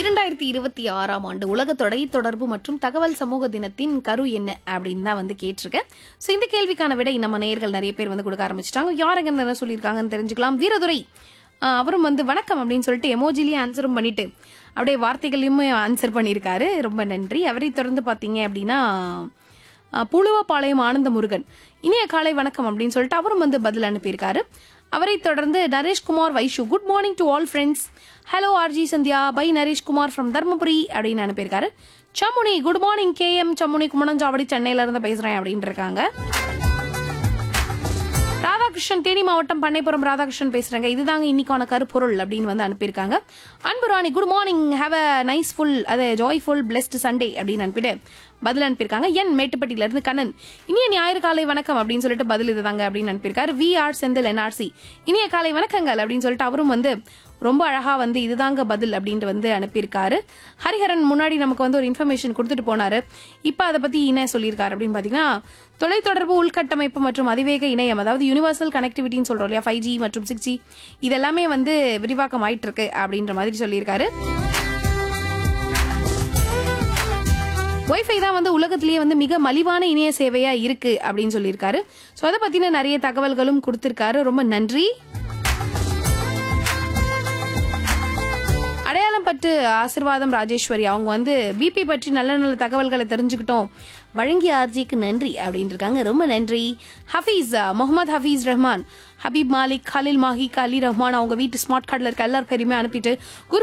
இரண்டாயிரத்தி இருபத்தி ஆறாம் ஆண்டு உலக தொடை தொடர்பு மற்றும் தகவல் சமூக தினத்தின் கரு என்ன அப்படின்னு தான் வந்து கேட்டிருக்கேன் ஸோ இந்த கேள்விக்கான விடை நம்ம நேயர்கள் நிறைய பேர் வந்து கொடுக்க ஆரம்பிச்சிட்டாங்க யாருங்க என்ன சொல்லியிருக்காங்கன்னு தெரிஞ்சுக்கலாம் வீரதுரை ஆஹ் அவரும் வந்து வணக்கம் அப்படின்னு சொல்லிட்டு எமோஜிலேயே ஆன்சரும் பண்ணிட்டு அப்படியே வார்த்தைகளையுமே ஆன்சர் பண்ணியிருக்காரு ரொம்ப நன்றி அவரை தொடர்ந்து பார்த்தீங்க அப்படின்னா ஆஹ் புழுவப்பாளையம் ஆனந்த முருகன் இனிய காலை வணக்கம் அப்படின்னு சொல்லிட்டு அவரும் வந்து பதில் அனுப்பியிருக்காரு அவரை தொடர்ந்து Nareshkumar Vaishu good morning to all friends hello RG Sandhya by Nareshkumar from Dharmapuri அப்படின்னு அனுப்பியிருக்காரு Sammuni good morning K M Sammuni Kumananchavadi சென்னையில இருந்து பேசுறேன் அப்படின்னு இருக்காங்க ராதாகிருஷ்ணன் தேனி மாவட்டம் பண்ணைப்புறம் ராதாகிருஷ்ணன் பேசுறாங்க இதுதாங்க இன்னைக்கான கருப்பொருள் அப்படின்னு வந்து அனுப்பியிருக்காங்க Anbu Rani good morning have a nice full அது ஜாய்ஃபுல் பிளெஸ்ட் சண்டே அப்படின்னு அனுப்பிட்டு பதில் அனுப்பியிருக்காங்க என் மேட்டுப்பட்டியில இருந்து கண்ணன் இனிய ஞாயிறு காலை வணக்கம் அப்படின்னு சொல்லிட்டு பதில் இதுதாங்க அப்படின்னு அனுப்பியிருக்காரு வி ஆர் செந்தில் என்ஆர்சி இனிய காலை வணக்கங்கள் அப்படின்னு சொல்லிட்டு அவரும் வந்து ரொம்ப அழகா வந்து இதுதாங்க பதில் அப்படின்ட்டு வந்து அனுப்பியிருக்காரு ஹரிஹரன் முன்னாடி நமக்கு வந்து ஒரு இன்ஃபர்மேஷன் கொடுத்துட்டு போனாரு இப்போ அதை பத்தி என்ன சொல்லியிருக்காரு அப்படின்னு பாத்தீங்கன்னா தொலைத்தொடர்பு உள்கட்டமைப்பு மற்றும் அதிவேக இணையம் அதாவது யூனிவர்சல் கனெக்டிவிட்டின்னு சொல்றோம் இல்லையா ஃபைவ் ஜி மற்றும் சிக்ஸ் ஜி இதெல்லாமே வந்து விரிவாக்கம் ஆயிட்டு இருக்கு அப்படின்ற மாதிரி சொல்லியிருக்காரு ஒய்ஃபை தான் வந்து உலகத்திலேயே வந்து மிக மலிவான இணைய சேவையா இருக்கு அப்படின்னு சொல்லியிருக்காரு ஸோ அதை பத்தின நிறைய தகவல்களும் கொடுத்திருக்காரு ரொம்ப நன்றி அடையாளம் பட்டு ஆசிர்வாதம் ராஜேஸ்வரி அவங்க வந்து பிபி பற்றி நல்ல நல்ல தகவல்களை தெரிஞ்சுக்கிட்டோம் வழங்கிய ஆர்ஜிக்கு நன்றி அப்படின்னு இருக்காங்க ரொம்ப நன்றி ஹஃபீஸ் முகமது ஹஃபீஸ் ரஹ்மான் ஹபீப் மாலிக் கலில் மாஹி அலி ரஹ்மான் அவங்க வீட்டு ஸ்மார்ட் கார்டில் இருக்க எல்லார் பேருமே அனுப்பிட்டு குரு